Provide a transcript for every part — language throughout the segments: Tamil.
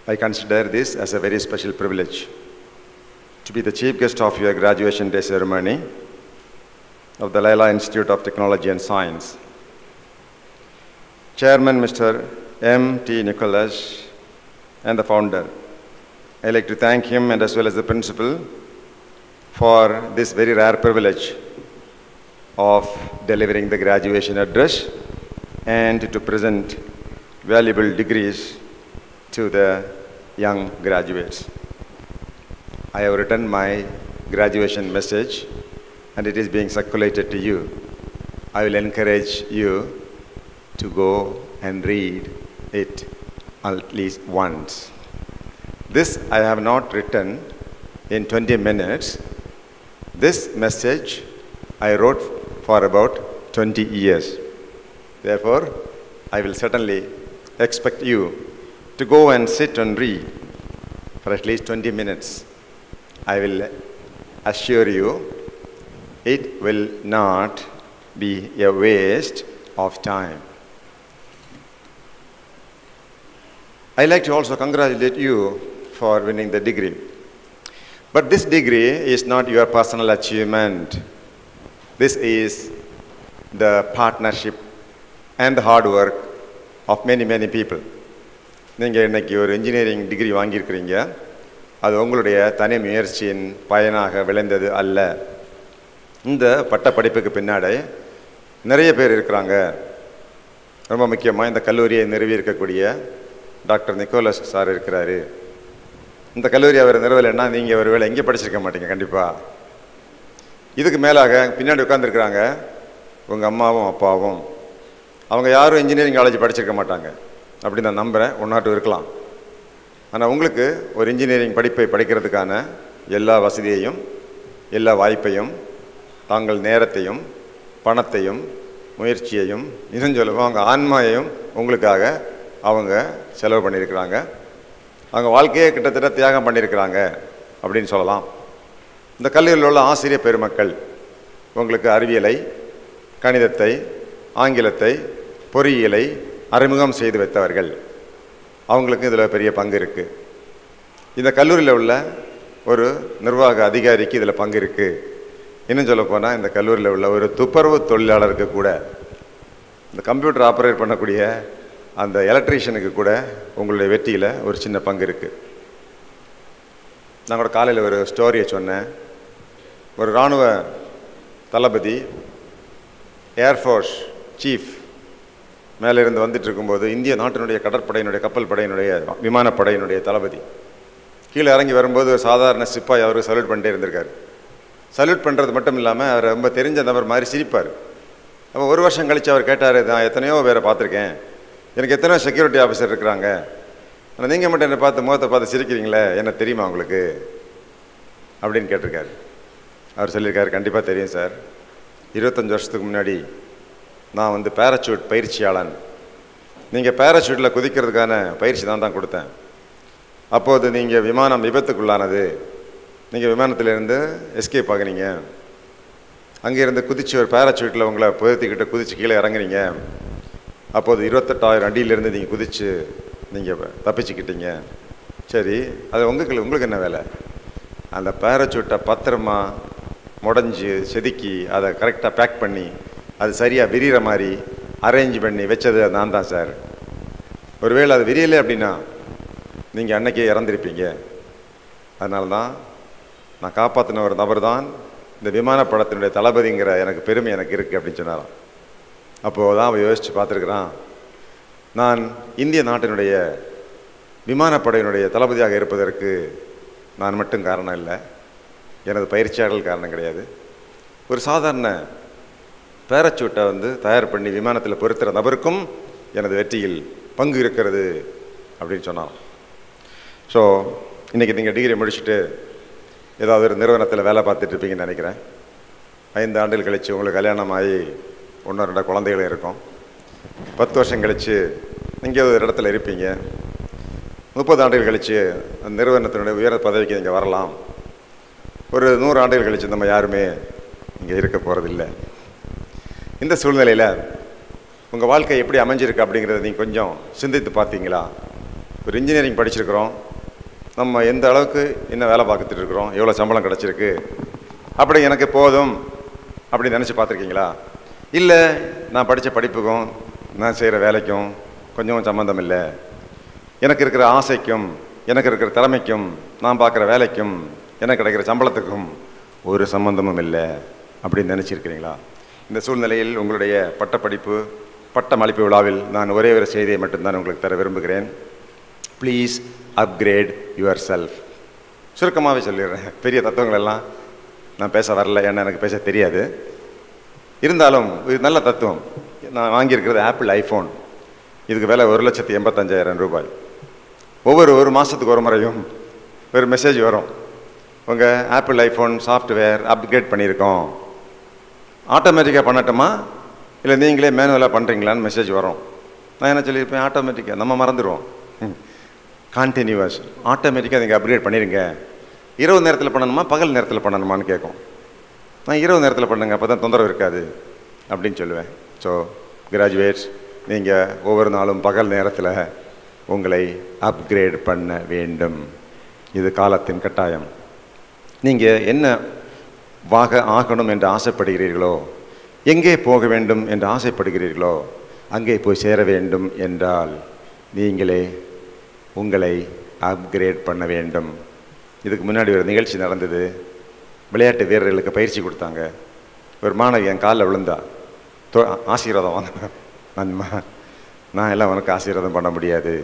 I consider this as a very special privilege to be the chief guest of your graduation day ceremony of the Laila Institute of Technology and Science. Chairman Mr. M. T. Nicholas and the founder. I'd like to thank him and as well as the principal for this very rare privilege of delivering the graduation address and to present valuable degrees to the young graduates. I have written my graduation message and it is being circulated to you. I will encourage you to go and read it at least once. This I have not written in 20 minutes. This message I wrote for about 20 years. Therefore, I will certainly expect you to go and sit and read for at least 20 minutes. I will assure you it will not be a waste of time. I like to also congratulate you for winning the degree. But this degree is not your personal achievement. This is the partnership and the hard work of many, many people. நீங்கள் இன்னைக்கு ஒரு இன்ஜினியரிங் டிகிரி வாங்கியிருக்கிறீங்க அது உங்களுடைய தனி முயற்சியின் பயனாக விளைந்தது அல்ல இந்த பட்ட படிப்புக்கு பின்னாடி நிறைய பேர் இருக்கிறாங்க ரொம்ப முக்கியமாக இந்த கல்லூரியை நிறுவி இருக்கக்கூடிய டாக்டர் நிக்கோலஸ் சார் இருக்கிறாரு இந்த கல்லூரி அவர் நிறுவலைன்னா நீங்கள் ஒரு வேளை எங்கே படிச்சிருக்க மாட்டீங்க கண்டிப்பாக இதுக்கு மேலாக பின்னாடி உட்காந்துருக்குறாங்க உங்கள் அம்மாவும் அப்பாவும் அவங்க யாரும் இன்ஜினியரிங் காலேஜ் படிச்சிருக்க மாட்டாங்க அப்படின்னு நான் நம்புகிறேன் ஒன்றாட்டு இருக்கலாம் ஆனால் உங்களுக்கு ஒரு இன்ஜினியரிங் படிப்பை படிக்கிறதுக்கான எல்லா வசதியையும் எல்லா வாய்ப்பையும் தாங்கள் நேரத்தையும் பணத்தையும் முயற்சியையும் இன்னும் சொல்லுவோம் அவங்க ஆன்மாயையும் உங்களுக்காக அவங்க செலவு பண்ணியிருக்கிறாங்க அவங்க வாழ்க்கையே கிட்டத்தட்ட தியாகம் பண்ணியிருக்கிறாங்க அப்படின்னு சொல்லலாம் இந்த கல்லூரியில் உள்ள ஆசிரியர் பெருமக்கள் உங்களுக்கு அறிவியலை கணிதத்தை ஆங்கிலத்தை பொறியியலை அறிமுகம் செய்து வைத்தவர்கள் அவங்களுக்கு இதில் பெரிய பங்கு இருக்குது இந்த கல்லூரியில் உள்ள ஒரு நிர்வாக அதிகாரிக்கு இதில் பங்கு இருக்குது இன்னும் சொல்ல போனால் இந்த கல்லூரியில் உள்ள ஒரு துப்புரவு தொழிலாளருக்கு கூட இந்த கம்ப்யூட்டர் ஆப்ரேட் பண்ணக்கூடிய அந்த எலக்ட்ரீஷியனுக்கு கூட உங்களுடைய வெற்றியில் ஒரு சின்ன பங்கு இருக்குது நான் கூட காலையில் ஒரு ஸ்டோரியை சொன்னேன் ஒரு இராணுவ தளபதி ஏர்ஃபோர்ஸ் சீஃப் மேலே இருந்து வந்துட்டு இருக்கும்போது இந்திய நாட்டினுடைய கடற்படையினுடைய கப்பல் படையினுடைய விமானப்படையினுடைய தளபதி கீழே இறங்கி வரும்போது ஒரு சாதாரண சிப்பாய் அவர் சல்யூட் பண்ணிட்டே இருந்திருக்காரு சல்யூட் பண்ணுறது மட்டும் இல்லாமல் அவர் ரொம்ப தெரிஞ்ச நபர் மாதிரி சிரிப்பார் அப்போ ஒரு வருஷம் கழித்து அவர் கேட்டார் நான் எத்தனையோ பேரை பார்த்துருக்கேன் எனக்கு எத்தனையோ செக்யூரிட்டி ஆஃபீஸர் இருக்கிறாங்க ஆனால் நீங்கள் மட்டும் என்னை பார்த்து முகத்தை பார்த்து சிரிக்கிறீங்களே என்ன தெரியுமா உங்களுக்கு அப்படின்னு கேட்டிருக்காரு அவர் சொல்லியிருக்காரு கண்டிப்பாக தெரியும் சார் இருபத்தஞ்சி வருஷத்துக்கு முன்னாடி நான் வந்து பேராசூட் பயிற்சியாளன் நீங்கள் பேராசூட்டில் குதிக்கிறதுக்கான பயிற்சி தான் தான் கொடுத்தேன் அப்போது நீங்கள் விமானம் விபத்துக்குள்ளானது நீங்கள் விமானத்திலேருந்து எஸ்கேப் ஆகுனீங்க அங்கேருந்து குதிச்சு ஒரு பேராசூட்டில் உங்களை புயத்திக்கிட்ட குதிச்சு கீழே இறங்குறீங்க அப்போது இருபத்தெட்டாயிரம் அடியிலேருந்து நீங்கள் குதிச்சு நீங்கள் தப்பிச்சுக்கிட்டீங்க சரி அது உங்களுக்கு உங்களுக்கு என்ன வேலை அந்த பேராசூட்டை பத்திரமா முடஞ்சு செதுக்கி அதை கரெக்டாக பேக் பண்ணி அது சரியாக விரிகிற மாதிரி அரேஞ்ச் பண்ணி வச்சது நான் தான் சார் ஒருவேளை அது விரியலை அப்படின்னா நீங்கள் அன்னைக்கே இறந்துருப்பீங்க அதனால தான் நான் காப்பாற்றின ஒரு நபர் தான் இந்த விமானப்படத்தினுடைய தளபதிங்கிற எனக்கு பெருமை எனக்கு இருக்குது அப்படின்னு சொன்னாராம் அப்போது தான் அவன் யோசித்து பார்த்துருக்குறான் நான் இந்திய நாட்டினுடைய விமானப்படையினுடைய தளபதியாக இருப்பதற்கு நான் மட்டும் காரணம் இல்லை எனது பயிற்சியாளர்கள் காரணம் கிடையாது ஒரு சாதாரண பேரச்சூட்டை வந்து தயார் பண்ணி விமானத்தில் பொருத்துகிற நபருக்கும் எனது வெற்றியில் பங்கு இருக்கிறது அப்படின்னு சொன்னான் ஸோ இன்றைக்கி நீங்கள் டிகிரி முடிச்சுட்டு ஏதாவது ஒரு நிறுவனத்தில் வேலை பார்த்துட்டு இருப்பீங்கன்னு நினைக்கிறேன் ஐந்து ஆண்டுகள் கழித்து உங்களுக்கு கல்யாணம் ஆகி ஒன்று ரெண்டு குழந்தைகள் இருக்கும் பத்து வருஷம் கழித்து நீங்கள் ஒரு இடத்துல இருப்பீங்க முப்பது ஆண்டுகள் கழித்து அந்த நிறுவனத்தினுடைய உயர் பதவிக்கு நீங்கள் வரலாம் ஒரு நூறு ஆண்டுகள் கழித்து நம்ம யாருமே இங்கே இருக்க போகிறதில்ல இந்த சூழ்நிலையில் உங்கள் வாழ்க்கை எப்படி அமைஞ்சிருக்கு அப்படிங்கிறத நீங்கள் கொஞ்சம் சிந்தித்து பார்த்தீங்களா ஒரு இன்ஜினியரிங் படிச்சிருக்கிறோம் நம்ம எந்த அளவுக்கு என்ன வேலை பார்த்துட்டு இருக்கிறோம் எவ்வளோ சம்பளம் கிடச்சிருக்கு அப்படி எனக்கு போதும் அப்படி நினச்சி பார்த்துருக்கீங்களா இல்லை நான் படித்த படிப்புக்கும் நான் செய்கிற வேலைக்கும் கொஞ்சம் சம்மந்தம் இல்லை எனக்கு இருக்கிற ஆசைக்கும் எனக்கு இருக்கிற திறமைக்கும் நான் பார்க்குற வேலைக்கும் எனக்கு கிடைக்கிற சம்பளத்துக்கும் ஒரு சம்பந்தமும் இல்லை அப்படின்னு நினச்சிருக்கிறீங்களா இந்த சூழ்நிலையில் உங்களுடைய பட்டப்படிப்பு பட்டமளிப்பு விழாவில் நான் ஒரே ஒரு செய்தியை மட்டும்தான் உங்களுக்கு தர விரும்புகிறேன் ப்ளீஸ் அப்கிரேட் யுவர் செல்ஃப் சுருக்கமாகவே சொல்லிடுறேன் பெரிய தத்துவங்கள் எல்லாம் நான் பேச வரல ஏன்னா எனக்கு பேச தெரியாது இருந்தாலும் இது நல்ல தத்துவம் நான் வாங்கியிருக்கிறது ஆப்பிள் ஐஃபோன் இதுக்கு விலை ஒரு லட்சத்தி எண்பத்தஞ்சாயிரம் ரூபாய் ஒவ்வொரு ஒரு மாதத்துக்கு ஒரு முறையும் ஒரு மெசேஜ் வரும் உங்கள் ஆப்பிள் ஐஃபோன் சாஃப்ட்வேர் அப்கிரேட் பண்ணியிருக்கோம் ஆட்டோமேட்டிக்காக பண்ணட்டுமா இல்லை நீங்களே மேனுவலாக பண்ணுறீங்களான்னு மெசேஜ் வரும் நான் என்ன சொல்லியிருப்பேன் ஆட்டோமேட்டிக்காக நம்ம மறந்துடுவோம் கான்டினியூவஸ் ஆட்டோமேட்டிக்காக நீங்கள் அப்கிரேட் பண்ணிடுங்க இரவு நேரத்தில் பண்ணணுமா பகல் நேரத்தில் பண்ணணுமான்னு கேட்கும் நான் இரவு நேரத்தில் பண்ணுங்க அப்போ தான் தொந்தரவு இருக்காது அப்படின்னு சொல்லுவேன் ஸோ கிராஜுவேட்ஸ் நீங்கள் ஒவ்வொரு நாளும் பகல் நேரத்தில் உங்களை அப்கிரேட் பண்ண வேண்டும் இது காலத்தின் கட்டாயம் நீங்கள் என்ன வாக ஆகணும் என்று ஆசைப்படுகிறீர்களோ எங்கே போக வேண்டும் என்று ஆசைப்படுகிறீர்களோ அங்கே போய் சேர வேண்டும் என்றால் நீங்களே உங்களை அப்கிரேட் பண்ண வேண்டும் இதுக்கு முன்னாடி ஒரு நிகழ்ச்சி நடந்தது விளையாட்டு வீரர்களுக்கு பயிற்சி கொடுத்தாங்க ஒரு மாணவி என் காலில் விழுந்தா தோ ஆசீர்வாதம் வாங்க நன்மா நான் எல்லாம் உனக்கு ஆசீர்வாதம் பண்ண முடியாது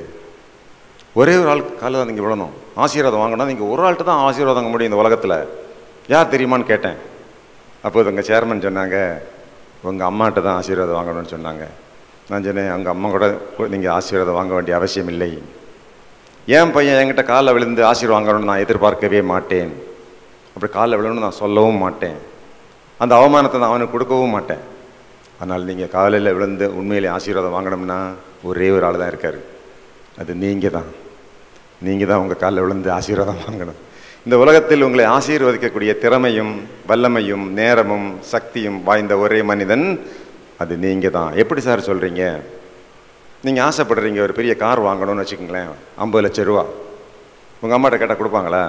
ஒரே ஒரு ஆள் காலில் தான் நீங்கள் விழணும் ஆசீர்வாதம் வாங்கினா நீங்கள் ஒரு ஆள்கிட்ட தான் ஆசீர்வாதம் வாங்க முடியும் இந்த உலகத்தில் யார் தெரியுமான்னு கேட்டேன் அப்போது எங்கள் சேர்மன் சொன்னாங்க உங்கள் அம்மாட்ட தான் ஆசீர்வாதம் வாங்கணும்னு சொன்னாங்க நான் சொன்னேன் அவங்க அம்மா கூட நீங்கள் ஆசீர்வாதம் வாங்க வேண்டிய அவசியம் இல்லை என் பையன் என்கிட்ட காலில் விழுந்து ஆசீர்வாதம் வாங்கணும்னு நான் எதிர்பார்க்கவே மாட்டேன் அப்படி காலில் விழணும்னு நான் சொல்லவும் மாட்டேன் அந்த அவமானத்தை நான் அவனுக்கு கொடுக்கவும் மாட்டேன் ஆனால் நீங்கள் காலையில் விழுந்து உண்மையிலே ஆசீர்வாதம் வாங்கணும்னா ஒரே ஒரு ஆள் தான் இருக்கார் அது நீங்கள் தான் நீங்கள் தான் உங்கள் காலில் விழுந்து ஆசீர்வாதம் வாங்கணும் இந்த உலகத்தில் உங்களை ஆசீர்வதிக்கக்கூடிய திறமையும் வல்லமையும் நேரமும் சக்தியும் வாய்ந்த ஒரே மனிதன் அது நீங்கள் தான் எப்படி சார் சொல்கிறீங்க நீங்கள் ஆசைப்படுறீங்க ஒரு பெரிய கார் வாங்கணும்னு வச்சுக்கோங்களேன் ஐம்பது லட்சம் ரூபா உங்கள் அம்மாட்ட கேட்டால் கொடுப்பாங்களா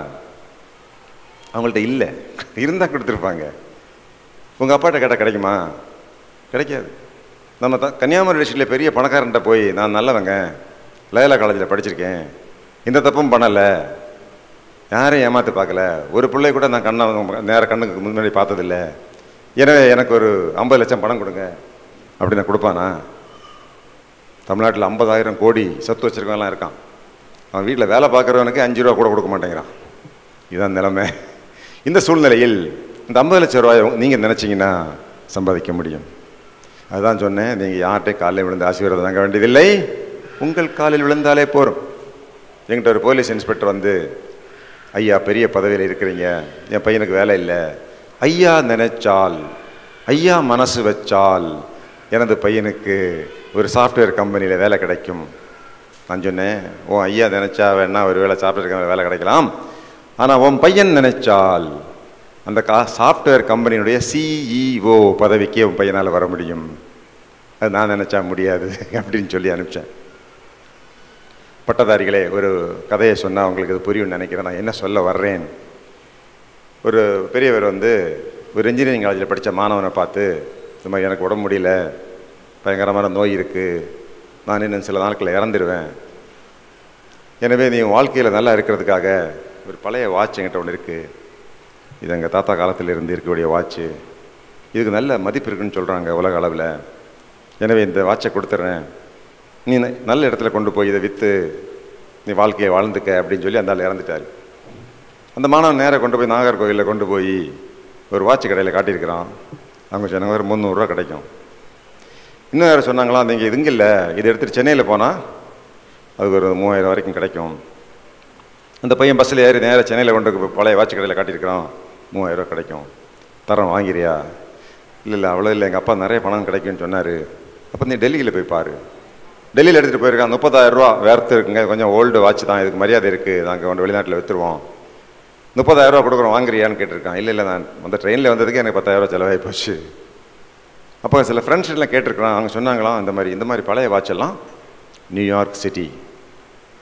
அவங்கள்ட்ட இல்லை இருந்தால் கொடுத்துருப்பாங்க உங்கள் அப்பாட்ட கேட்டால் கிடைக்குமா கிடைக்காது நம்ம தான் கன்னியாகுமரி டிஸ்ட்ரிக்டில் பெரிய பணக்காரன்ட்ட போய் நான் நல்லவங்க லயலா காலேஜில் படிச்சிருக்கேன் இந்த தப்பும் பண்ணலை யாரையும் ஏமாற்றி பார்க்கல ஒரு பிள்ளை கூட நான் கண்ணை நேர கண்ணுக்கு முன்னாடி பார்த்ததில்ல எனவே எனக்கு ஒரு ஐம்பது லட்சம் பணம் கொடுங்க அப்படின்னு கொடுப்பானா தமிழ்நாட்டில் ஐம்பதாயிரம் கோடி சொத்து வச்சுருக்கவங்களாம் இருக்கான் அவன் வீட்டில் வேலை பார்க்குறவனுக்கு அஞ்சு ரூபா கூட கொடுக்க மாட்டேங்கிறான் இதுதான் நிலைமை இந்த சூழ்நிலையில் இந்த ஐம்பது லட்சம் ரூபாய் நீங்கள் நினச்சிங்கன்னா சம்பாதிக்க முடியும் அதுதான் சொன்னேன் நீங்கள் யார்கிட்டையும் காலையில் விழுந்து ஆசீர்வாதம் வாங்க வேண்டியதில்லை உங்கள் காலில் விழுந்தாலே போரும் எங்கிட்ட ஒரு போலீஸ் இன்ஸ்பெக்டர் வந்து ஐயா பெரிய பதவியில் இருக்கிறீங்க என் பையனுக்கு வேலை இல்லை ஐயா நினைச்சால் ஐயா மனசு வச்சால் எனது பையனுக்கு ஒரு சாஃப்ட்வேர் கம்பெனியில் வேலை கிடைக்கும் நான் சொன்னேன் ஓ ஐயா நினச்சா வேணா ஒரு வேலை சாஃப்ட்வேர் கம்பெனியில் வேலை கிடைக்கலாம் ஆனால் உன் பையன் நினைச்சால் அந்த கா சாஃப்ட்வேர் கம்பெனியுடைய சிஇஓ பதவிக்கே உன் பையனால் வர முடியும் அது நான் நினச்சா முடியாது அப்படின்னு சொல்லி அனுப்பிச்சேன் பட்டதாரிகளே ஒரு கதையை சொன்னால் உங்களுக்கு அது புரியும்னு நினைக்கிறேன் நான் என்ன சொல்ல வர்றேன் ஒரு பெரியவர் வந்து ஒரு இன்ஜினியரிங் காலேஜில் படித்த மாணவனை பார்த்து இந்த மாதிரி எனக்கு உடம்பு முடியல பயங்கரமான நோய் இருக்குது நான் இன்னும் சில நாட்களில் இறந்துடுவேன் எனவே நீ வாழ்க்கையில் நல்லா இருக்கிறதுக்காக ஒரு பழைய வாட்ச் என்கிட்ட ஒன்று இருக்குது இது எங்கள் தாத்தா காலத்தில் இருந்து இருக்கக்கூடிய வாட்ச்சு இதுக்கு நல்ல மதிப்பு இருக்குன்னு சொல்கிறாங்க உலக அளவில் எனவே இந்த வாட்சை கொடுத்துட்றேன் நீ ந- நல்ல இடத்துல கொண்டு போய் இதை விற்று நீ வாழ்க்கையை வாழ்ந்துக்க அப்படின்னு சொல்லி அந்த ஆள் இறந்துட்டார் அந்த மாணவன் நேராக கொண்டு போய் நாகர்கோவிலில் கொண்டு போய் ஒரு வாட்ச் கடையில் காட்டியிருக்கிறான் அவங்க சொன்னாங்க ஒரு முந்நூறுரூவா கிடைக்கும் இன்னும் யாரும் சொன்னாங்களா நீங்கள் இது இங்கே இல்லை இதை எடுத்துகிட்டு சென்னையில் போனால் அதுக்கு ஒரு மூவாயிரம் வரைக்கும் கிடைக்கும் அந்த பையன் பஸ்ஸில் ஏறி நேராக சென்னையில் கொண்டு போய் பழைய வாட்ச் கடையில் காட்டியிருக்கிறான் மூவாயிரம் ரூபா கிடைக்கும் தரம் வாங்கிறியா இல்லை இல்லை அவ்வளோ இல்லை எங்கள் அப்பா நிறைய பணம் கிடைக்கும்னு சொன்னார் அப்போ நீ டெல்லியில் போய் பாரு டெல்லியில் எடுத்துகிட்டு போயிருக்கான் முப்பதாயிரம் ரூபா வேர்த்து இருக்குங்க கொஞ்சம் ஓல்டு வாட்ச் தான் இதுக்கு மரியாதை இருக்குது நாங்கள் கொண்டு வெளிநாட்டில் விற்றுருவோம் முப்பதாயிரம் ரூபா கொடுக்குறோம் வாங்குறியான்னு கேட்டிருக்கான் இல்லை இல்லை நான் அந்த ட்ரெயினில் வந்ததுக்கு எனக்கு பத்தாயிரம் ரூபா செலவாகி போச்சு அப்போ சில ஃப்ரெண்ட்ஸ் எல்லாம் கேட்டிருக்கிறான் அவங்க சொன்னாங்களாம் இந்த மாதிரி இந்த மாதிரி பழைய வாட்ச் எல்லாம் நியூயார்க் சிட்டி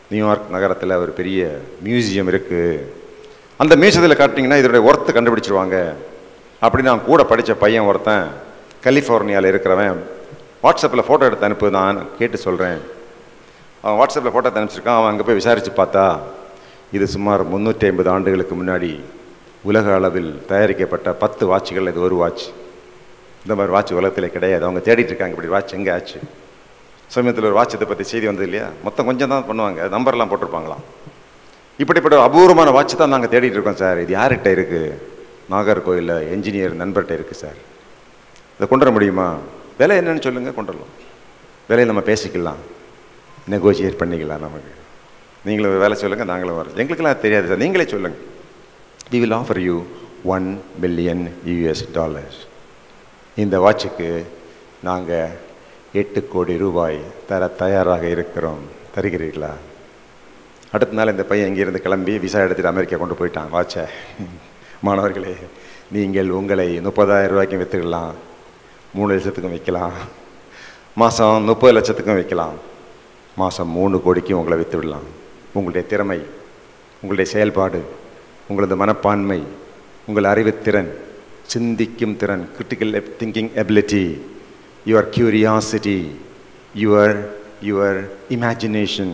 நியூயார்க் நகரத்தில் ஒரு பெரிய மியூசியம் இருக்குது அந்த மியூசியத்தில் காட்டினீங்கன்னா இதோடைய ஒர்த்து கண்டுபிடிச்சிருவாங்க அப்படி நான் கூட படித்த பையன் ஒருத்தன் கலிஃபோர்னியாவில் இருக்கிறவன் வாட்ஸ்அப்பில் ஃபோட்டோ எடுத்து அனுப்பு நான் கேட்டு சொல்கிறேன் அவன் வாட்ஸ்அப்பில் ஃபோட்டோ எடுத்து அனுப்பிச்சிருக்கான் அவன் அங்கே போய் விசாரித்து பார்த்தா இது சுமார் முந்நூற்றி ஐம்பது ஆண்டுகளுக்கு முன்னாடி உலக அளவில் தயாரிக்கப்பட்ட பத்து வாட்சுகள் இது ஒரு வாட்ச் இந்த மாதிரி வாட்ச் உலகத்தில் கிடையாது அவங்க தேடிட்டு இருக்காங்க இப்படி வாட்ச் எங்கே ஆச்சு சமயத்தில் ஒரு வாட்ச் இதை பற்றி செய்தி வந்தது இல்லையா மொத்தம் கொஞ்சம் தான் பண்ணுவாங்க நம்பர்லாம் போட்டிருப்பாங்களாம் இப்படிப்பட்ட ஒரு அபூர்வமான வாட்ச் தான் நாங்கள் தேடிட்டு இருக்கோம் சார் இது யார்கிட்ட இருக்குது நாகர்கோயிலில் என்ஜினியர் நண்பர்கிட்ட இருக்குது சார் இதை கொண்டு வர முடியுமா விலை என்னன்னு சொல்லுங்கள் கொண்டு வரலாம் விலையை நம்ம பேசிக்கலாம் நெகோசியேட் பண்ணிக்கலாம் நமக்கு நீங்களும் வேலை சொல்லுங்கள் நாங்களும் வரோம் எங்களுக்கெல்லாம் தெரியாது சார் நீங்களே சொல்லுங்கள் we will offer you one billion US dollars இந்த வாட்சுக்கு நாங்கள் எட்டு கோடி ரூபாய் தர தயாராக இருக்கிறோம் தருகிறீர்களா அடுத்த நாள் இந்த பையன் இங்கேருந்து கிளம்பி விசா எடுத்துகிட்டு அமெரிக்கா கொண்டு போயிட்டான் வாட்சை மாணவர்களே நீங்கள் உங்களை முப்பதாயிரம் ரூபாய்க்கும் விற்றுக்கலாம் மூணு லட்சத்துக்கும் விற்கலாம் மாதம் முப்பது லட்சத்துக்கும் விற்கலாம் மாதம் மூணு கோடிக்கும் உங்களை விற்று விடலாம் உங்களுடைய திறமை உங்களுடைய செயல்பாடு உங்களது மனப்பான்மை உங்கள் அறிவுத்திறன் சிந்திக்கும் திறன் critical thinking ability your curiosity your your imagination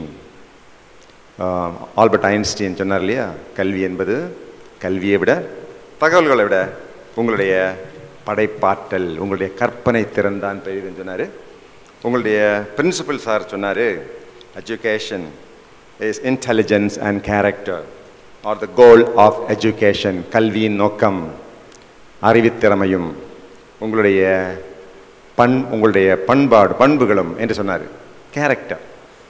Albert Einstein சொன்னார் இல்லையா கல்வி என்பது கல்வியை விட தகவல்களை விட உங்களுடைய படைப்பாற்றல் உங்களுடைய கற்பனை திறன் தான் பெரியதுன்னு சொன்னார் உங்களுடைய பிரின்சிபல் சார் சொன்னார் education is intelligence and character are the goal of education கல்வியின் நோக்கம் அறிவுத்திறமையும் உங்களுடைய பண் உங்களுடைய பண்பாடு பண்புகளும் என்று சொன்னார் கேரக்டர்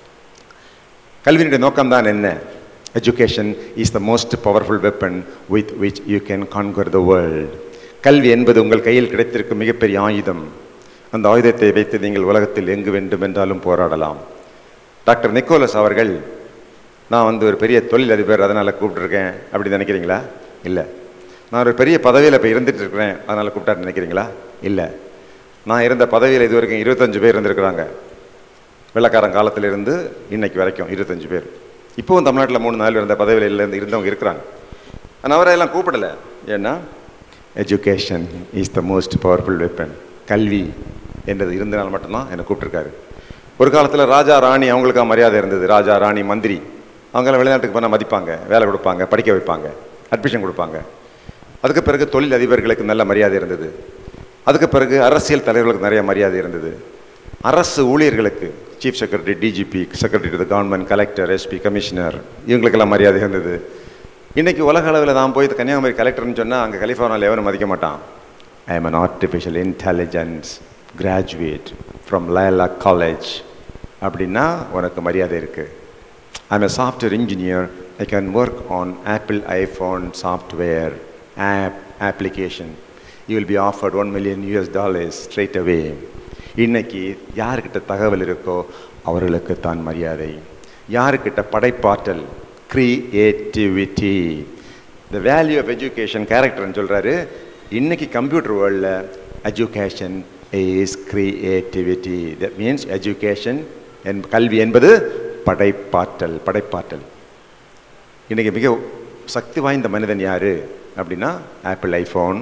கல்வியினுடைய நோக்கம்தான் என்ன education is the most powerful weapon with which you can conquer the world கல்வி என்பது உங்கள் கையில் கிடைத்திருக்கும் மிகப்பெரிய ஆயுதம் அந்த ஆயுதத்தை வைத்து நீங்கள் உலகத்தில் எங்கு வேண்டும் என்றாலும் போராடலாம் டாக்டர் நிக்கோலஸ் அவர்கள் நான் வந்து ஒரு பெரிய தொழில் அதிபர் அதனால் கூப்பிட்டுருக்கேன் அப்படி நினைக்கிறீங்களா இல்லை நான் ஒரு பெரிய பதவியில் இப்போ இருந்துட்டு இருக்கிறேன் அதனால் கூப்பிட்டாரு நினைக்கிறீங்களா இல்லை நான் இருந்த பதவியில் இது வரைக்கும் இருபத்தஞ்சு பேர் இருந்திருக்கிறாங்க வெள்ளக்காரன் காலத்திலிருந்து இன்னைக்கு வரைக்கும் இருபத்தஞ்சு பேர் இப்போவும் தமிழ்நாட்டில் மூணு நாலு இருந்த பதவியில் இருந்து இருந்தவங்க இருக்கிறாங்க ஆனால் அவரை எல்லாம் கூப்பிடலை ஏன்னா education is the most powerful weapon கல்வி என்றது இருந்தனால மட்டும்தான் என்னை கூப்பிட்டுருக்காரு ஒரு காலத்தில் ராஜா ராணி அவங்களுக்காக மரியாதை இருந்தது ராஜா ராணி மந்திரி அவங்களாம் வெளிநாட்டுக்கு போனால் மதிப்பாங்க வேலை கொடுப்பாங்க படிக்க வைப்பாங்க அட்மிஷன் கொடுப்பாங்க அதுக்கு பிறகு தொழில் அதிபர்களுக்கு நல்ல மரியாதை இருந்தது அதுக்கு பிறகு அரசியல் தலைவர்களுக்கு நிறைய மரியாதை இருந்தது அரசு ஊழியர்களுக்கு chief secretary DGP secretary to government collector SP commissioner இவங்களுக்கெல்லாம் மரியாதை இருந்தது இன்றைக்கி உலக அளவில் நான் போய் கன்னியாகுமரி கலெக்டர்னு சொன்னால் அங்கே கலிஃபோர்னியாவில் எவனும் மதிக்க மாட்டான் I am an artificial intelligence graduate from Loyola college அப்படின்னா உனக்கு மரியாதை இருக்குது I am a software engineer I can work on Apple iPhone software app application you will be offered one million US dollars straight away இன்னைக்கு யாருக்கிட்ட தகவல் இருக்கோ அவர்களுக்கு தான் மரியாதை யாருக்கிட்ட படைப்பாற்றல் creativity the value of education கேரக்டர்னு சொல்கிறாரு இன்னைக்கு கம்ப்யூட்டர் வேர்ல்டில் education is creativity that means education என் கல்வி என்பது படைப்பாற்றல் படைப்பாற்றல் இன்றைக்கி மிக சக்தி வாய்ந்த மனிதன் யார் அப்படின்னா ஆப்பிள் ஐஃபோன்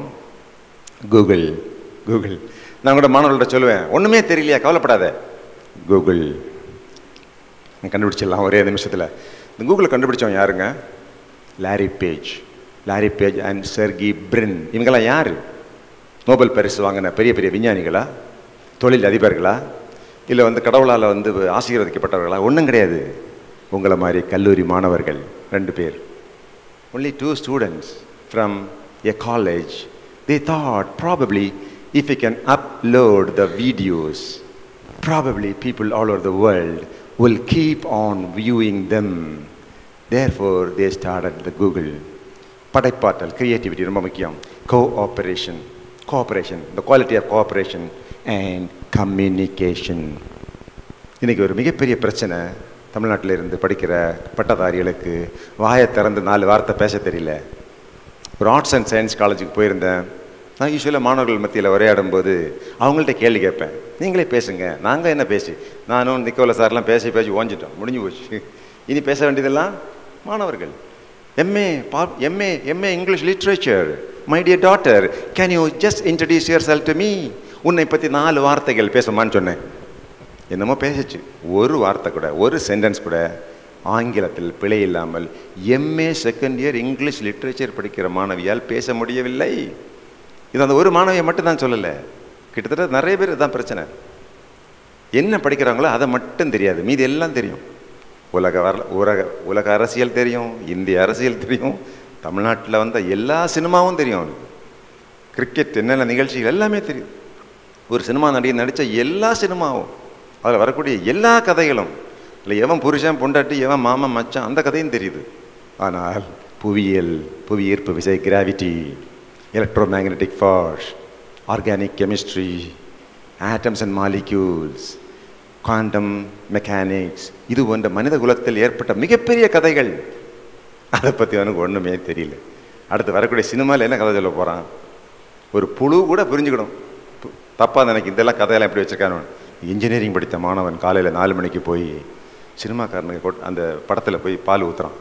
கூகுள் கூகுள் நான் கூட மாணவர்கள்ட்ட சொல்லுவேன் ஒன்றுமே தெரியலையா கவலைப்படாத கூகுள் கண்டுபிடிச்சிடலாம் ஒரே நிமிஷத்தில் இந்த கூகுளில் கண்டுபிடிச்சவன் யாருங்க Larry Page Larry Page and Sergey Brin இவங்கெல்லாம் யார் நோபல் பரிசு வாங்கின பெரிய பெரிய விஞ்ஞானிகளா தொழில் அதிபர்களா இல்லை வந்து கடவுளால் வந்து ஆசீர்வதிக்கப்பட்டவர்களா ஒன்றும் கிடையாது உங்களை மாதிரி கல்லூரி மாணவர்கள் ரெண்டு பேர் only two students from a college they thought probably if we can upload the videos, probably people all over the world will keep on viewing them. Therefore, they started the Google. படைப்பாற்றல் கிரியேட்டிவிட்டி ரொம்ப முக்கியம் cooperation cooperation the quality of cooperation and communication இன்றைக்கி ஒரு மிகப்பெரிய பிரச்சனை தமிழ்நாட்டில் இருந்து படிக்கிற பட்டதாரிகளுக்கு வாயை திறந்து நாலு வார்த்தை பேச தெரியல ஒரு ஆர்ட்ஸ் அண்ட் சயின்ஸ் காலேஜுக்கு போயிருந்தேன் நான் யூஸ்வலாக மாணவர்கள் மத்தியில் உரையாடும்போது அவங்கள்ட்ட கேள்வி கேட்பேன் நீங்களே பேசுங்க நாங்கள் என்ன பேசி நானும் நிக்கோல சார்லாம் பேசி பேசி ஓஞ்சிட்டோம் முடிஞ்சு போச்சு இனி பேச வேண்டியதெல்லாம் மாணவர்கள் எம்ஏ பா M A M A English literature my dear daughter can you just introduce yourself to me உன்னை பற்றி நாலு வார்த்தைகள் பேசுமான்னு சொன்னேன் என்னமோ பேசிச்சு ஒரு வார்த்தை கூட ஒரு சென்டென்ஸ் கூட ஆங்கிலத்தில் பிழை இல்லாமல் M A second year English literature படிக்கிற மாணவியால் பேச முடியவில்லை இது அந்த ஒரு மாணவியை மட்டும் தான் சொல்லலை கிட்டத்தட்ட நிறைய பேர் தான் பிரச்சனை என்ன படிக்கிறாங்களோ அதை மட்டும் தெரியாது மீதி எல்லாம் தெரியும் உலக வர உலக உலக அரசியல் தெரியும் இந்திய அரசியல் தெரியும் தமிழ்நாட்டில் வந்த எல்லா சினிமாவும் தெரியும் அவனுக்கு கிரிக்கெட் என்னென்ன நிகழ்ச்சிகள் எல்லாமே தெரியும் ஒரு சினிமா நடிகை நடித்த எல்லா சினிமாவும் அதில் வரக்கூடிய எல்லா கதைகளும் இல்லை எவன் புருஷன் பொண்டாட்டி எவன் மாமன் மச்சான் அந்த கதையும் தெரியுது ஆனால் புவியியல் புவி ஈர்ப்பு விசை gravity electromagnetic force organic chemistry atoms and molecules quantum mechanics இது போன்ற மனித குலத்தில் ஏற்பட்ட மிகப்பெரிய கதைகள் அதை பற்றி அவனுக்கு ஒன்றுமே தெரியல அடுத்து வரக்கூடிய சினிமாவில் என்ன கதை சொல்ல போகிறான் ஒரு புழு கூட புரிஞ்சுக்கணும் தப்பாக எனக்கு இதெல்லாம் கதையெல்லாம் எப்படி வச்சுருக்கானு இன்ஜினியரிங் படித்த மாணவன் காலையில் நாலு மணிக்கு போய் சினிமாக்காரனுக்கு கொட் அந்த படத்தில் போய் பால் ஊற்றுறான்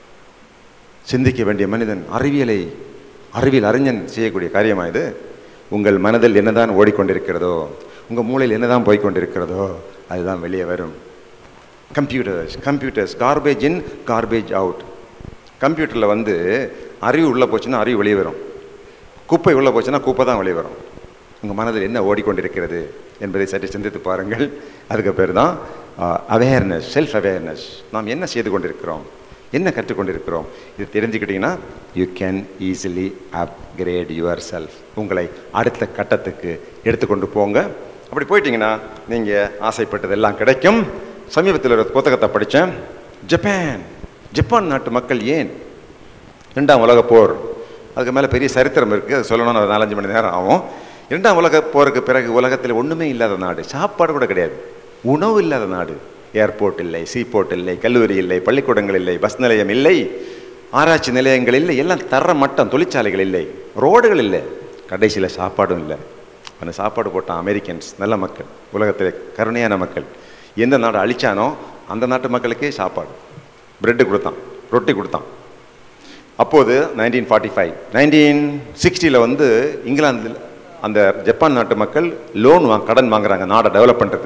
சிந்திக்க வேண்டிய மனிதன் அறிவியலை அறிவியல் அறிஞன் செய்யக்கூடிய காரியமா இது உங்கள் மனதில் என்னதான் ஓடிக்கொண்டிருக்கிறதோ உங்கள் மூளையில் என்னதான் போய்க்கொண்டிருக்கிறதோ அதுதான் வெளியே வரும் computers computers garbage in garbage out கம்ப்யூட்டரில் வந்து அறிவு உள்ளே போச்சுன்னா அறிவு வெளியே வரும் குப்பை உள்ளே போச்சுன்னா குப்பை தான் வெளியே வரும் உங்கள் மனதில் என்ன ஓடிக்கொண்டிருக்கிறது என்பதை சற்று சிந்தித்து பாருங்கள் அதுக்கு பேர் தான் அவேர்னஸ் செல்ஃப் அவேர்னஸ் நாம் என்ன செய்து கொண்டிருக்கிறோம் என்ன கற்றுக்கொண்டிருக்கிறோம் இது தெரிஞ்சுக்கிட்டிங்கன்னா you can easily upgrade yourself உங்களை அடுத்த கட்டத்துக்கு எடுத்துக்கொண்டு போங்க அப்படி போயிட்டீங்கன்னா நீங்கள் ஆசைப்பட்டதெல்லாம் கிடைக்கும் சமீபத்தில் ஒரு புத்தகத்தை படித்தேன் ஜப்பான் ஜப்பான் நாட்டு மக்கள் ஏன் ரெண்டாம் உலக போர் அதுக்கு மேலே பெரிய சரித்திரம் இருக்குது அது சொல்லணும்னு ஒரு நாலஞ்சு மணி நேரம் ஆகும் இரண்டாம் உலக போருக்கு பிறகு உலகத்தில் ஒன்றுமே இல்லாத நாடு சாப்பாடு கூட கிடையாது உணவு இல்லாத நாடு ஏர்போர்ட் இல்லை சீபோர்ட் இல்லை கல்லூரி இல்லை பள்ளிக்கூடங்கள் இல்லை பஸ் நிலையம் இல்லை ஆராய்ச்சி நிலையங்கள் இல்லை எல்லாம் தர மட்டம் தொழிற்சாலைகள் இல்லை ரோடுகள் இல்லை கடைசியில் சாப்பாடும் இல்லை அந்த சாப்பாடு போட்டான் அமெரிக்கன்ஸ் நல்ல மக்கள் உலகத்தில் கருணையான மக்கள் எந்த நாடு அழிச்சானோ அந்த நாட்டு மக்களுக்கே சாப்பாடு பிரெட்டு கொடுத்தான் ரொட்டி கொடுத்தான் அப்போது நைன்டீன் ஃபார்ட்டி ஃபைவ் நைன்டீன் சிக்ஸ்டியில் வந்து இங்கிலாந்தில் அந்த ஜப்பான் நாட்டு மக்கள் லோன் வாங்க கடன் வாங்குறாங்க நாடை டெவலப் பண்ணுறது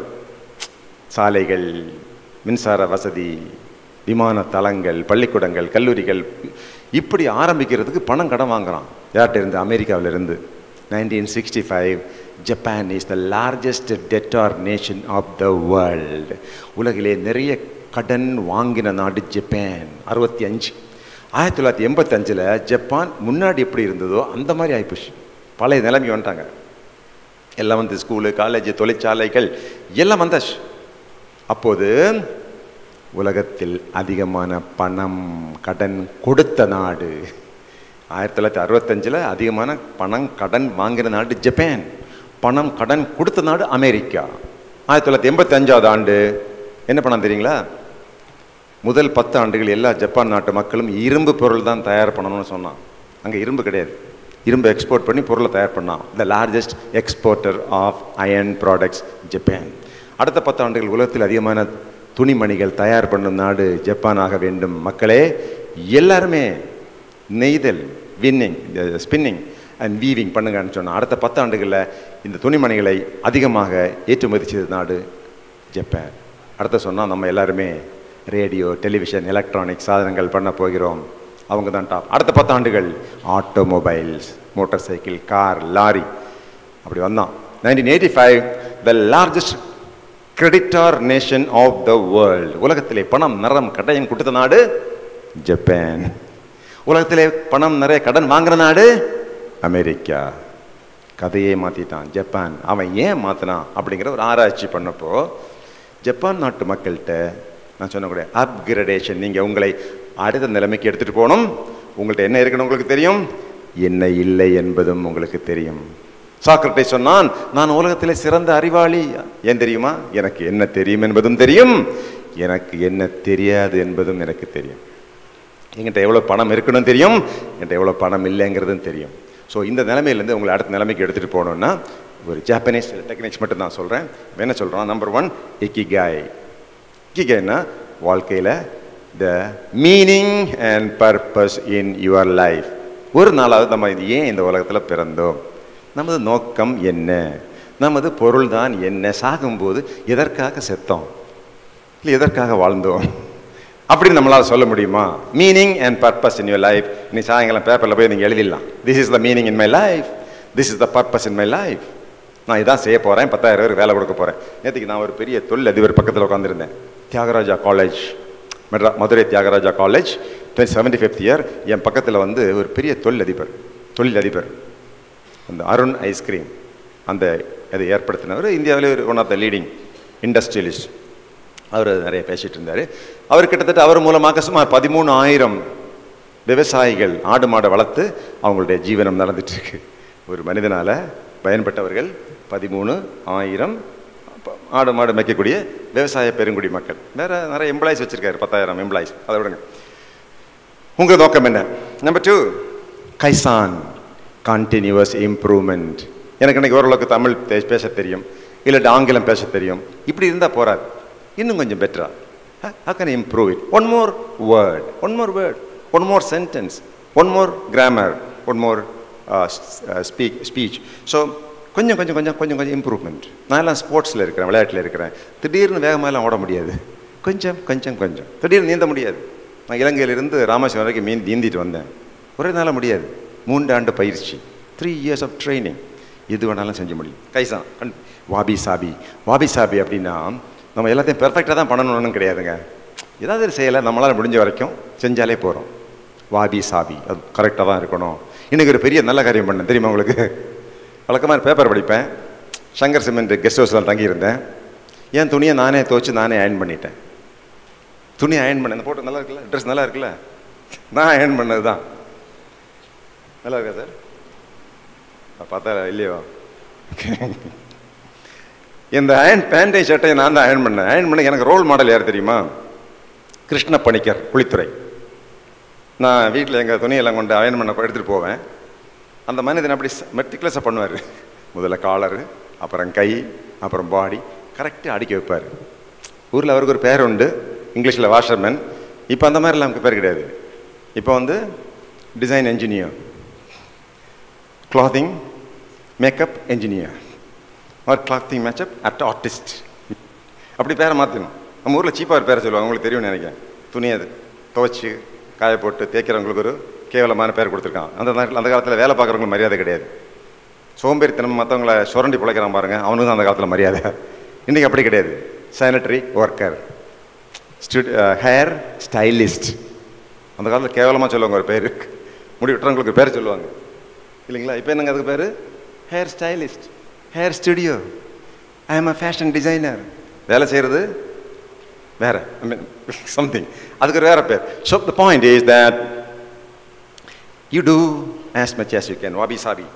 சாலைகள் மின்சார வசதி விமான தளங்கள் பள்ளிக்கூடங்கள் கல்லூரிகள் இப்படி ஆரம்பிக்கிறதுக்கு பணம் கடன் வாங்குறான் யார்கிட்ட இருந்து அமெரிக்காவில் இருந்து nineteen sixty five Japan is the largest debtor nation of the world உலகிலே நிறைய கடன் வாங்கின நாடு ஜப்பான் அறுபத்தி அஞ்சு ஆயிரத்தி தொள்ளாயிரத்தி எண்பத்தஞ்சில் ஜப்பான் முன்னாடி எப்படி இருந்ததோ அந்த மாதிரி ஆயிப்போச்சு பழைய நிலைமை வந்துட்டாங்க எல்லாம் வந்து ஸ்கூலு காலேஜ் தொழிற்சாலைகள் எல்லாம் வந்தாச்சு அப்போது உலகத்தில் அதிகமான பணம் கடன் கொடுத்த நாடு ஆயிரத்தி தொள்ளாயிரத்தி அறுபத்தஞ்சில் அதிகமான பணம் கடன் வாங்கின நாடு ஜப்பான் பணம் கடன் கொடுத்த நாடு அமெரிக்கா ஆயிரத்தி தொள்ளாயிரத்தி எண்பத்தஞ்சாவது ஆண்டு என்ன பண்ணான் தெரியுங்களா முதல் பத்து ஆண்டுகள் எல்லா ஜப்பான் நாட்டு மக்களும் இரும்பு பொருள் தான் தயார் பண்ணணும்னு சொன்னான் அங்கே இரும்பு கிடையாது இரும்பு எக்ஸ்போர்ட் பண்ணி பொருளை தயார் பண்ணான் the largest exporter of iron products Japan அடுத்த பத்து ஆண்டுகள் உலகத்தில் அதிகமான துணிமணிகள் தயார் பண்ணும் நாடு ஜப்பான் ஆக வேண்டும் மக்களே எல்லாருமே நெய்தல் வின்னிங் ஸ்பின்னிங் அண்ட் வீவிங் பண்ணுங்கன்னு சொன்னால் அடுத்த பத்து ஆண்டுகளில் இந்த துணிமணிகளை அதிகமாக ஏற்றுமதி செய்த நாடு ஜப்பான் அடுத்த சொன்னால் நம்ம எல்லாருமே ரேடியோ டெலிவிஷன் எலக்ட்ரானிக் சாதனங்கள் பண்ண போகிறோம் அவங்க தான் டாப் அடுத்த பத்தாண்டுகள் automobiles motorcycle car lorry அப்படி வந்தான் nineteen eighty five the largest creditor nation of the world உலகத்திலே பணம் நிறம் கடையும் கொடுத்த நாடு ஜப்பான் உலகத்திலே பணம் நிறைய கடன் வாங்குற நாடு அமெரிக்கா கதையே மாற்றிட்டான் ஜப்பான் அவன் ஏன் மாற்றினான் அப்படிங்கிற ஒரு ஆராய்ச்சி பண்ணப்போ ஜப்பான் நாட்டு மக்கள்கிட்ட நான் சொன்னக்கூடிய அப்கிரடேஷன் நீங்கள் உங்களை அடுத்த நிலைமைக்கு எடுத்துகிட்டு போகணும் உங்கள்கிட்ட என்ன இருக்குன்னு உங்களுக்கு தெரியும் என்ன இல்லை என்பதும் உங்களுக்கு தெரியும் சாக்ரட்டை சொன்னான் நான் உலகத்தில் சிறந்த அறிவாளி ஏன் தெரியுமா எனக்கு என்ன தெரியும் என்பதும் தெரியும் எனக்கு என்ன தெரியாது என்பதும் எனக்கு தெரியும் என்கிட்ட எவ்வளோ பணம் இருக்குன்னு தெரியும் என்கிட்ட எவ்வளோ பணம் இல்லைங்கிறதும் தெரியும் ஸோ இந்த நிலைமையிலேருந்து உங்களை அடுத்த நிலைமைக்கு எடுத்துகிட்டு போகணுன்னா ஒரு ஜாப்பனீஸ் டெக்னிக்ஸ் மட்டும் நான் சொல்கிறேன் என்ன சொல்கிறோம் நம்பர் ஒன் இக்கிகாய் இக்கிகாய்னா வாழ்க்கையில் the meaning and purpose in your life ஒரு நாளாவது நம்ம இது ஏன் இந்த உலகத்தில் பிறந்தோம் நமது நோக்கம் என்ன நமது பொருள் தான் என்ன சாகும்போது எதற்காக செத்தோம் இல்லை எதற்காக வாழ்ந்தோம் அப்படின்னு நம்மளால் சொல்ல முடியுமா meaning and purpose in your life நீ சாயங்காலம் பேப்பரில் போய் நீங்கள் எழுதிடலாம் this is the meaning in my life this is the purpose in my life நான் இதான் செய்ய போகிறேன் பத்தாயிரம் பேருக்கு வேலை கொடுக்க போகிறேன் நேற்றுக்கு நான் ஒரு பெரிய தொழில் அதிபர் பக்கத்தில் உட்காந்துருந்தேன் Thiagaraja college Madras Madurai Thiagaraja college seventy fifth year என் பக்கத்தில் வந்து ஒரு பெரிய தொழில் அதிபர் தொழில் அதிபர் அந்த அருண் ஐஸ்கிரீம் அந்த அதை ஏற்படுத்தினவர் இந்தியாவிலே ஒரு one of the leading industrialist அவர் நிறைய பேசிகிட்டு இருந்தார் அவர் கிட்டத்தட்ட அவர் மூலமாக சுமார் பதிமூணு ஆயிரம் விவசாயிகள் ஆடு மாடை வளர்த்து அவங்களுடைய ஜீவனம் நடந்துட்டுருக்கு ஒரு மனிதனால் பயன்பட்டவர்கள் பதிமூணு ஆயிரம் ஆடு மாடு மேய்க்கக்கூடிய விவசாய பெருங்குடி மக்கள் வேறு நிறைய எம்ப்ளாயிஸ் வச்சுருக்காரு பத்தாயிரம் எம்ப்ளாயிஸ் அதை விடுங்க உங்கள் நோக்கம் என்ன number two kaizen continuous improvement எனக்கு இன்னைக்கு ஓரளவுக்கு தமிழ் பே- பேச தெரியும் இல்லாட்டி ஆங்கிலம் பேச தெரியும் இப்படி இருந்தால் போறாது இன்னும் கொஞ்சம் பெட்டரா how can I improve it one more word one more word one more sentence one more grammar one more speak speech so கொஞ்சம் கொஞ்சம் கொஞ்சம் கொஞ்சம் கொஞ்சம் இம்ப்ரூவ்மெண்ட் நான் எல்லாம் ஸ்போர்ட்ஸில் இருக்கிறேன் விளையாட்டில் இருக்கிறேன் திடீர்னு வேகமாகலாம் ஓட முடியாது கொஞ்சம் கொஞ்சம் கொஞ்சம் திடீர்னு நீந்த முடியாது நான் இலங்கையிலிருந்து ராமேஸ்வரம் வரைக்கும் மீன் நீந்திட்டு வந்தேன் ஒரே நாளாக முடியாது மூன்று ஆண்டு பயிற்சி த்ரீ இயர்ஸ் ஆஃப் ட்ரைனிங் எது வேணாலும் செஞ்ச முடியும் கைசான் கண் வாபி சாபி வாபி சாபி அப்படின்னா நம்ம எல்லாத்தையும் பெர்ஃபெக்டாக தான் பண்ணணும்னு கிடையாதுங்க ஏதாவது ஒரு செயலை நம்மளால் முடிஞ்ச வரைக்கும் செஞ்சாலே போகிறோம் வாபி சாபி அது கரெக்டாக தான் இருக்கணும் இன்னைக்கு ஒரு பெரிய நல்ல காரியம் பண்ணேன் தெரியுமா உங்களுக்கு வழக்கமாக பேப்பர் படிப்பேன் சங்கர் சிமெண்ட் கெஸ்ட் ஹவுஸில் தங்கியிருந்தேன் என் துணியை நானே துவைச்சு நானே அயன் பண்ணிட்டேன் துணி அயன் பண்ணேன் இந்த போட்டு நல்லா இருக்குல்ல ட்ரெஸ் நல்லா இருக்குல்ல நான் அயன் பண்ணது தான் நல்லா இருக்கா சார் நான் பார்த்தா இல்லையோ இந்த அயன் பேண்டை ஷர்ட்டை நான் தான் அயன் பண்ணேன் அயன் பண்ண எனக்கு ரோல் மாடல் யார் தெரியுமா கிருஷ்ண பணிக்கர் குளித்துறை நான் வீட்டில் எங்கள் துணியெல்லாம் கொண்டு அயன் பண்ண எடுத்துகிட்டு போவேன் அந்த மனிதன் அப்படி மெட்டிகுலஸாக பண்ணுவார் முதல்ல காலரு அப்புறம் கை அப்புறம் பாடி கரெக்டாக அடிக்க வைப்பார் ஊரில் அவருக்கு ஒரு பேர் உண்டு இங்கிலீஷில் வாஷர்மேன் இப்போ அந்த மாதிரிலாம் நமக்கு பேர் கிடையாது இப்போ வந்து design engineer clothing makeup engineer or clothing makeup at artist அப்படி பேரை மாற்றணும் நம்ம ஊரில் சீப்பாக ஒரு பேரை சொல்லுவாங்க உங்களுக்கு தெரியும்னு நினைக்கிறேன் துணி அது துவைச்சி காய போட்டு தேய்க்கிறவங்களுக்கு ஒரு கேவலமான பேர் கொடுத்துருக்கான் அந்த நேரத்தில் அந்த காலத்தில் வேலை பார்க்குறவங்களுக்கு மரியாதை கிடையாது சோம்பேறித்தனம் மற்றவங்கள சுரண்டி பிழைக்கிறான் பாருங்க அவனுக்கு தான் அந்த காலத்தில் மரியாதை இன்றைக்கி அப்படி கிடையாது சானிட்டரி ஒர்க்கர் ஸ்டூட் ஹேர் ஸ்டைலிஸ்ட் அந்த காலத்தில் கேவலமாக சொல்லுவாங்க ஒரு பேர் முடி விட்டுறவங்களுக்கு ஒரு பேர் சொல்லுவாங்க இல்லைங்களா இப்போ என்னங்க அதுக்கு பேர் hair stylist hair studio I am a fashion designer வேலை செய்கிறது வேற ஐ மீன் சம்திங் அதுக்கு ஒரு வேற பேர் so the point is that you do as much as you can wabi sabi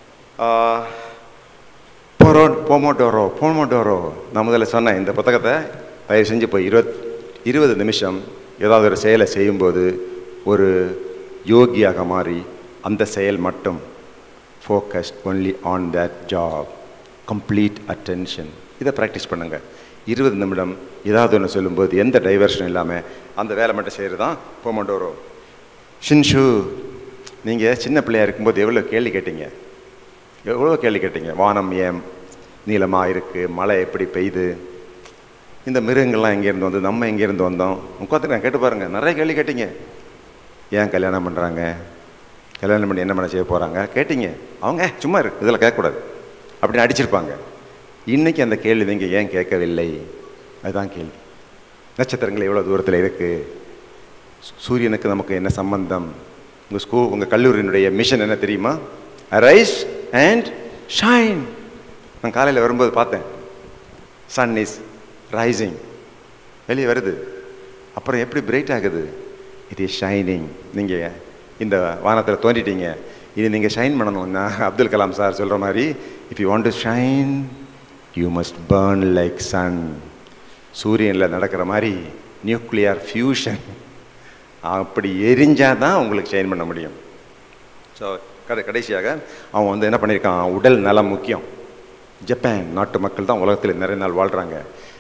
பொரோ போமோடோரோ போமோடோரோ நான் முதல்ல சொன்னேன் இந்த புத்தகத்தை தயவு செஞ்சு போய் இருபத் இருபது நிமிஷம் ஏதாவது ஒரு செயலை செய்யும்போது ஒரு யோகியாக மாறி அந்த செயல் மட்டும் focus only on that job complete attention இதை ப்ராக்டிஸ் பண்ணுங்கள் இருபது நிமிடம் ஏதாவது ஒன்று சொல்லும்போது எந்த டைவர்ஷன் இல்லாமல் அந்த வேலை மட்டும் செய்கிறது தான் போமோடோரோ ஷின்ஷு நீங்கள் சின்ன பிள்ளையா இருக்கும்போது எவ்வளோ கேள்வி கேட்டீங்க எவ்வளோ கேள்வி கேட்டீங்க வானம் ஏன் நீளமாக இருக்குது மழை எப்படி பெய்யுது இந்த மிருகங்கள்லாம் எங்கேருந்து வந்து நம்ம எங்கேருந்து வந்தோம் உட்காந்து நான் கேட்டு பாருங்கள் நிறைய கேள்வி கேட்டீங்க ஏன் கல்யாணம் பண்ணுறாங்க கல்யாணம் பண்ணி என்ன பண்ண செய்ய போகிறாங்க கேட்டீங்க அவங்க "ஏ, சும்மா இருக்கு இதில் கேட்கக்கூடாது அப்படின்னு அடிச்சிருப்பாங்க இன்னைக்கு அந்த கேள்வி நீங்கள் ஏன் கேட்கவில்லை அதுதான் கேள்வி நட்சத்திரங்கள் எவ்வளோ தூரத்தில் இருக்குது சூரியனுக்கு நமக்கு என்ன சம்பந்தம் உங்கள் ஸ்கூல் உங்கள் கல்லூரியினுடைய மிஷன் என்ன தெரியுமா ரைஸ் அண்ட் ஷைன் நான் காலையில் வரும்போது பார்த்தேன் சன் இஸ் ரைசிங் வெளியே வருது அப்புறம் எப்படி பிரைட் ஆகுது இட் இஸ் ஷைனிங் நீங்கள் இந்த வானத்தில் தோண்டிட்டீங்க இது நீங்கள் ஷைன் பண்ணணும்னா அப்துல் கலாம் சார் சொல்கிற மாதிரி if you want to shine you must burn like sun சூரியனில் நடக்கிற மாதிரி நியூக்ளியர் ஃபியூஷன் அப்படி எரிஞ்சால் தான் உங்களுக்கு ஷைன் பண்ண முடியும் ஸோ கடை கடைசியாக அவன் வந்து என்ன பண்ணியிருக்கான் உடல் நலம் முக்கியம் ஜப்பான் நாட்டு மக்கள் தான் உலகத்தில் நிறைய நாள் வாழ்கிறாங்க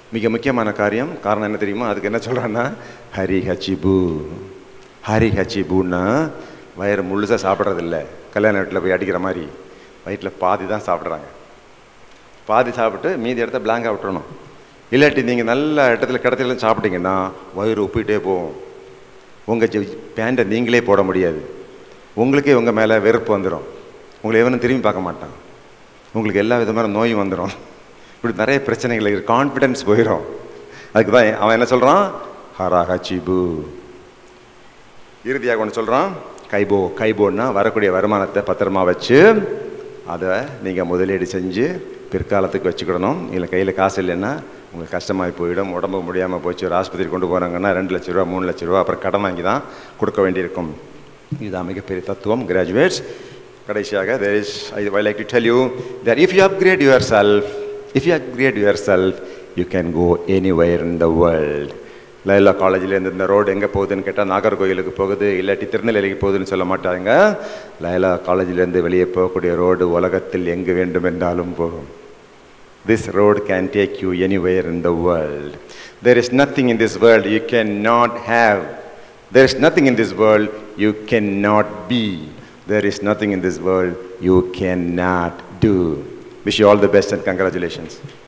மிக முக்கியமான காரியம் காரணம் என்ன தெரியுமா அதுக்கு என்ன சொல்கிறான்னா ஹரி ஹச்சிபு ஹரி ஹச்சிபுன்னா வயிறு முழுசாக சாப்பிட்றதில்ல கல்யாண வீட்டில் போய் அடிக்கிற மாதிரி வயிற்றில் பாதி தான் சாப்பிட்றாங்க பாதி சாப்பிட்டு மீதி இடத்த பிளாங்காக விட்டுறணும் இல்லாட்டி நீங்கள் நல்ல இடத்துல கிடத்துல சாப்பிட்டீங்கன்னா வயிறு உப்பிட்டே போகும் உங்கள் பேண்ட்டை நீங்களே போட முடியாது உங்களுக்கே உங்கள் மேலே வெறுப்பு வந்துடும் உங்களை எவனும் திரும்பி பார்க்க மாட்டான் உங்களுக்கு எல்லா விதமான நோயும் வந்துடும் இப்படி நிறைய பிரச்சனைகள் இருக்குது கான்ஃபிடென்ஸ் போயிடும் அதுக்கு தான் அவன் என்ன சொல்கிறான் ஹரா ஹச்சிபு இறுதியாக ஒன்று சொல்கிறான் கைபோ கைபோன்னா வரக்கூடிய வருமானத்தை பத்திரமா வச்சு அதை நீங்கள் முதலீடு செஞ்சு பிற்காலத்துக்கு வச்சுக்கிடணும் இல்லை கையில் காசு இல்லைன்னா உங்களுக்கு கஷ்டமாகி போயிடும் உடம்பு முடியாமல் போச்சு ஒரு ஆஸ்பத்திரி கொண்டு போகிறாங்கன்னா ரெண்டு லட்ச ரூபா மூணு லட்ச ரூபா அப்புறம் கடன் வாங்கி தான் கொடுக்க வேண்டியிருக்கும் இதுதான் மிகப்பெரிய தத்துவம் கிராஜுவேட்ஸ் கடைசியாக there is I like to tell you that if you upgrade yourself if you upgrade yourself you can go anywhere in the world Laila காலேஜ்லேருந்து இந்த ரோடு எங்கே போகுதுன்னு கேட்டால் நாகர்கோயிலுக்கு போகுது இல்லாட்டி திருநெல்வேலிக்கு போகுதுன்னு சொல்ல மாட்டாங்க லைலா காலேஜ்லேருந்து வெளியே போகக்கூடிய ரோடு உலகத்தில் எங்கு வேண்டும் என்றாலும் போகும் This road can take you anywhere in the world. There is nothing in this world you cannot have. There is nothing in this world you cannot be. There is nothing in this world you cannot do. Wish you all the best and congratulations.